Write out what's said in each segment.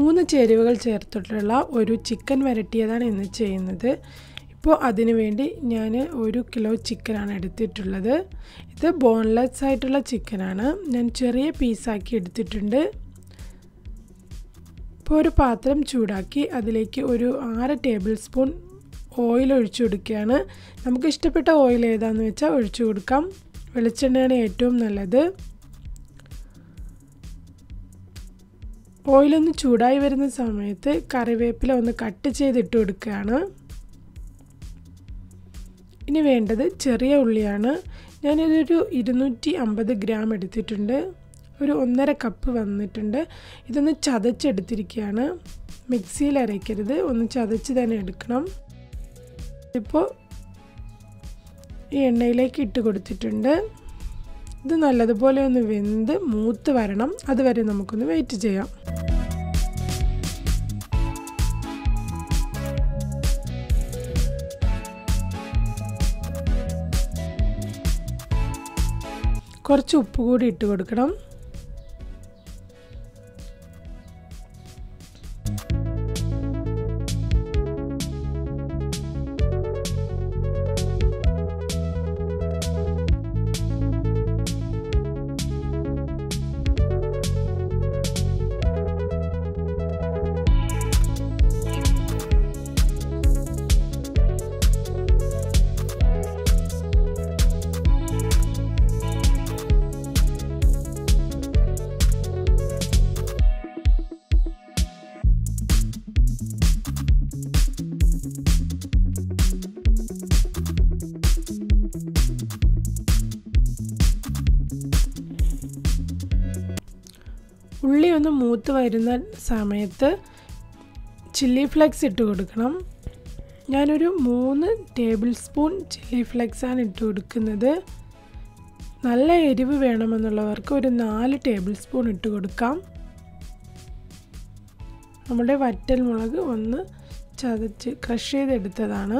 മൂന്ന് ചേരുവകൾ ചേർത്തിട്ടുള്ള ഒരു ചിക്കൻ വരട്ടിയതാണ് ഇന്ന് ചെയ്യുന്നത് ഇപ്പോൾ അതിനു വേണ്ടി ഞാൻ ഒരു കിലോ ചിക്കനാണ് എടുത്തിട്ടുള്ളത് ഇത് ബോൺലെസ് ആയിട്ടുള്ള ചിക്കനാണ് ഞാൻ ചെറിയ പീസാക്കി എടുത്തിട്ടുണ്ട് ഇപ്പോൾ ഒരു പാത്രം ചൂടാക്കി അതിലേക്ക് ഒരു ആറ് ടേബിൾ സ്പൂൺ ഓയിൽ ഒഴിച്ചു കൊടുക്കുകയാണ് നമുക്ക് ഇഷ്ടപ്പെട്ട ഓയിൽ ഏതാണെന്ന് വെച്ചാൽ ഒഴിച്ചു കൊടുക്കാം വെളിച്ചെണ്ണയാണ് ഏറ്റവും നല്ലത് ഓയിലൊന്ന് ചൂടായി വരുന്ന സമയത്ത് കറിവേപ്പില ഒന്ന് കട്ട് ചെയ്തിട്ട് കൊടുക്കുകയാണ് ഇനി വേണ്ടത് ചെറിയ ഉള്ളിയാണ് ഞാനിതൊരു ഇരുന്നൂറ്റി അമ്പത് ഗ്രാം എടുത്തിട്ടുണ്ട് ഒരു ഒന്നര കപ്പ് വന്നിട്ടുണ്ട് ഇതൊന്ന് ചതച്ചെടുത്തിരിക്കുകയാണ് മിക്സിയിൽ അരയ്ക്കരുത് ഒന്ന് ചതച്ച് തന്നെ എടുക്കണം ഇപ്പോൾ ഈ എണ്ണയിലേക്ക് ഇട്ട് കൊടുത്തിട്ടുണ്ട് ഇത് നല്ലതുപോലെ ഒന്ന് വെന്ത് മൂത്ത് വരണം അതുവരെ നമുക്കൊന്ന് വെയിറ്റ് ചെയ്യാം കുറച്ച് ഉപ്പ് കൂടി ഇട്ട് കൊടുക്കണം ഉള്ളി ഒന്ന് മൂത്ത് വരുന്ന സമയത്ത് ചില്ലി ഫ്ലെക്സ് ഇട്ട് കൊടുക്കണം ഞാനൊരു മൂന്ന് ടേബിൾ സ്പൂൺ ചില്ലി ഫ്ലെക്സാണ് ഇട്ട് കൊടുക്കുന്നത് നല്ല എരിവ് വേണമെന്നുള്ളവർക്ക് ഒരു നാല് ടേബിൾ സ്പൂൺ ഇട്ട് കൊടുക്കാം നമ്മുടെ വറ്റൽ മുളക് ഒന്ന് ചതച്ച് ക്രഷ് ചെയ്തെടുത്തതാണ്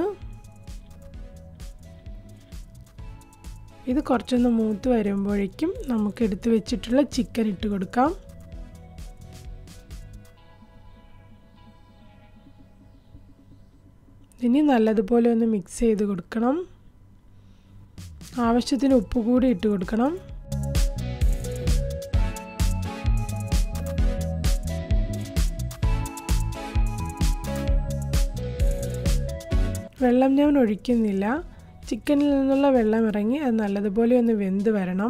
ഇത് കുറച്ചൊന്ന് മൂത്ത് വരുമ്പോഴേക്കും നമുക്ക് എടുത്ത് വെച്ചിട്ടുള്ള ചിക്കൻ ഇട്ട് കൊടുക്കാം ഇനി നല്ലതുപോലെ ഒന്ന് മിക്സ് ചെയ്ത് കൊടുക്കണം ആവശ്യത്തിന് ഉപ്പ് കൂടി ഇട്ട് കൊടുക്കണം വെള്ളം ഞാൻ ഒഴിക്കുന്നില്ല ചിക്കനിൽ നിന്നുള്ള വെള്ളം ഇറങ്ങി അത് നല്ലതുപോലെ ഒന്ന് വെന്ത് വരണം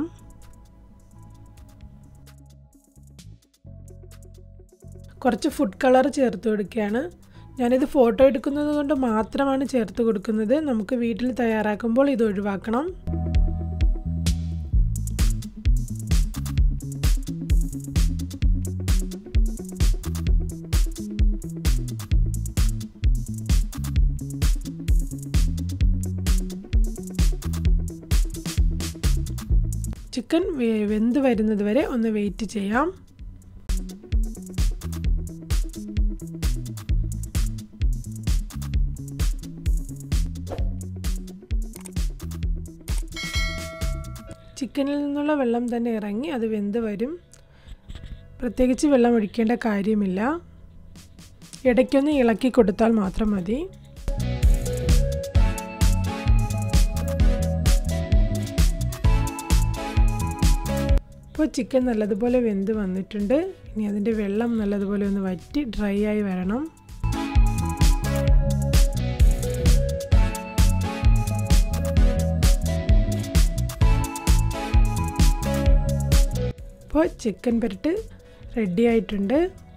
കുറച്ച് ഫുഡ് കളർ ചേർത്ത് കൊടുക്കുകയാണ് ഞാനിത് ഫോട്ടോ എടുക്കുന്നത് കൊണ്ട് മാത്രമാണ് ചേർത്ത് കൊടുക്കുന്നത് നമുക്ക് വീട്ടിൽ തയ്യാറാക്കുമ്പോൾ ഇത് ഒഴിവാക്കണം ചിക്കൻ വെന്ത് വരുന്നത് വരെ ഒന്ന് വെയിറ്റ് ചെയ്യാം ചിക്കനിൽ നിന്നുള്ള വെള്ളം തന്നെ ഇറങ്ങി അത് വെന്ത് വരും പ്രത്യേകിച്ച് വെള്ളം ഒഴിക്കേണ്ട കാര്യമില്ല ഇടയ്ക്കൊന്ന് ഇളക്കി കൊടുത്താൽ മാത്രം മതി ഇപ്പോൾ ചിക്കൻ നല്ലതുപോലെ വെന്ത് വന്നിട്ടുണ്ട് ഇനി അതിൻ്റെ വെള്ളം നല്ലതുപോലെ ഒന്ന് വറ്റി ഡ്രൈ ആയി വരണം ഇപ്പോൾ ചിക്കൻ പെരട്ട് റെഡി ആയിട്ടുണ്ട്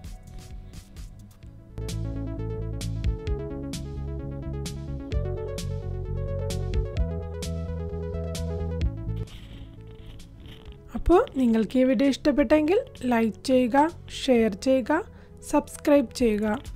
അപ്പോൾ നിങ്ങൾക്ക് ഈ വീഡിയോ ഇഷ്ടപ്പെട്ടെങ്കിൽ ലൈക്ക് ചെയ്യുക ഷെയർ ചെയ്യുക സബ്സ്ക്രൈബ് ചെയ്യുക